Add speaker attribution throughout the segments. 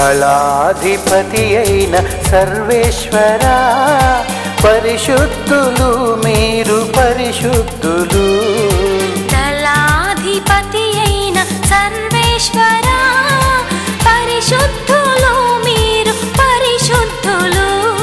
Speaker 1: దళాధిపతి అయిన సర్వేశ్వరా పరిశుద్ధులు మీరు పరిశుద్ధులు
Speaker 2: దళాధిపతి అయిన సర్వేశ్వరా పరిశుద్ధులు మీరు పరిశుద్ధులు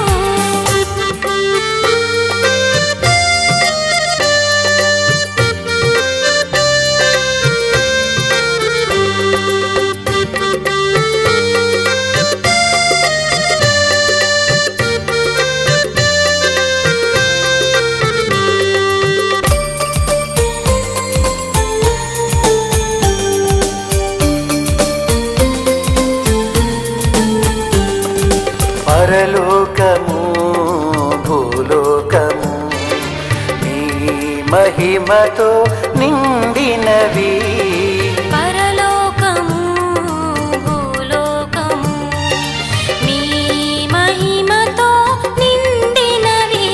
Speaker 1: పరలోకము భూలోకము నీ మహిమతో నిండినవి
Speaker 2: పరలోకము భూలోకము మీ మహిమతో నిండినవి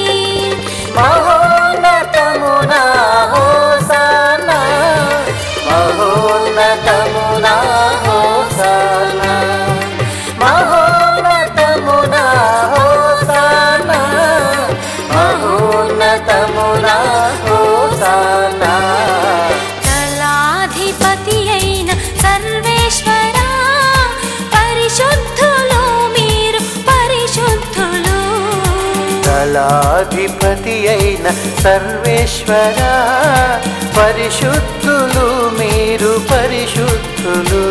Speaker 1: మహోన్నతమునా హోసానా మహోన్నతమునా హోసానా మహోన్నతమునా హోసానా మహోన్నతమునా హోసానా
Speaker 2: దళాధిపతి అయిన సర్వేశ్వరా పరిశుద్ధులు మీరు పరిశుద్ధులు
Speaker 1: దళాధిపతి అయిన సర్వేశ్వరా పరిశుద్ధులు మీరు పరిశుద్ధులు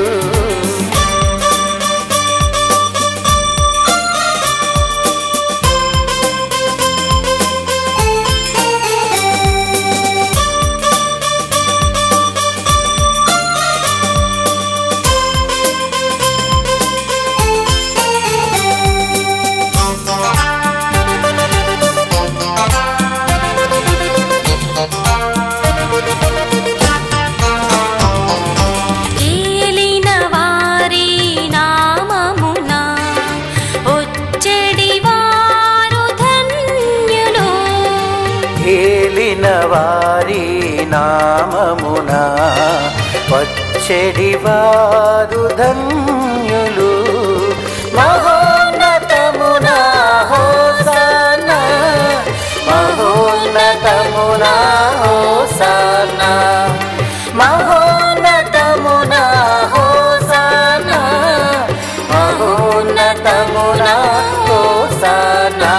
Speaker 2: ఏలిన వారి నామమున ఒచ్చెడి వారు ధన్యులు
Speaker 1: ఏలిన వారి నామమున వచ్చెడి వారు ధన్యులు మహోన్నతమున హోసానా మహోన్నతమున హోసానా మహోన్నతమున హోసానా మహోన్నతమున హోసానా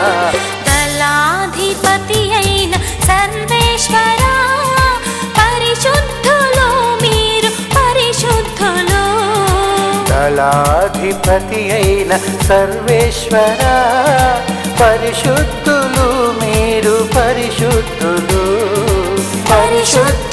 Speaker 2: దళాధిపతి అయిన సర్వేశ్వరా పరిశుద్ధులు మీరు పరిశుద్ధులు
Speaker 1: దళాధిపతి అయిన సర్వేశ్వరా పరిశుద్ధులు మీరు పరిశుద్ధులు పరిశుద్ధులు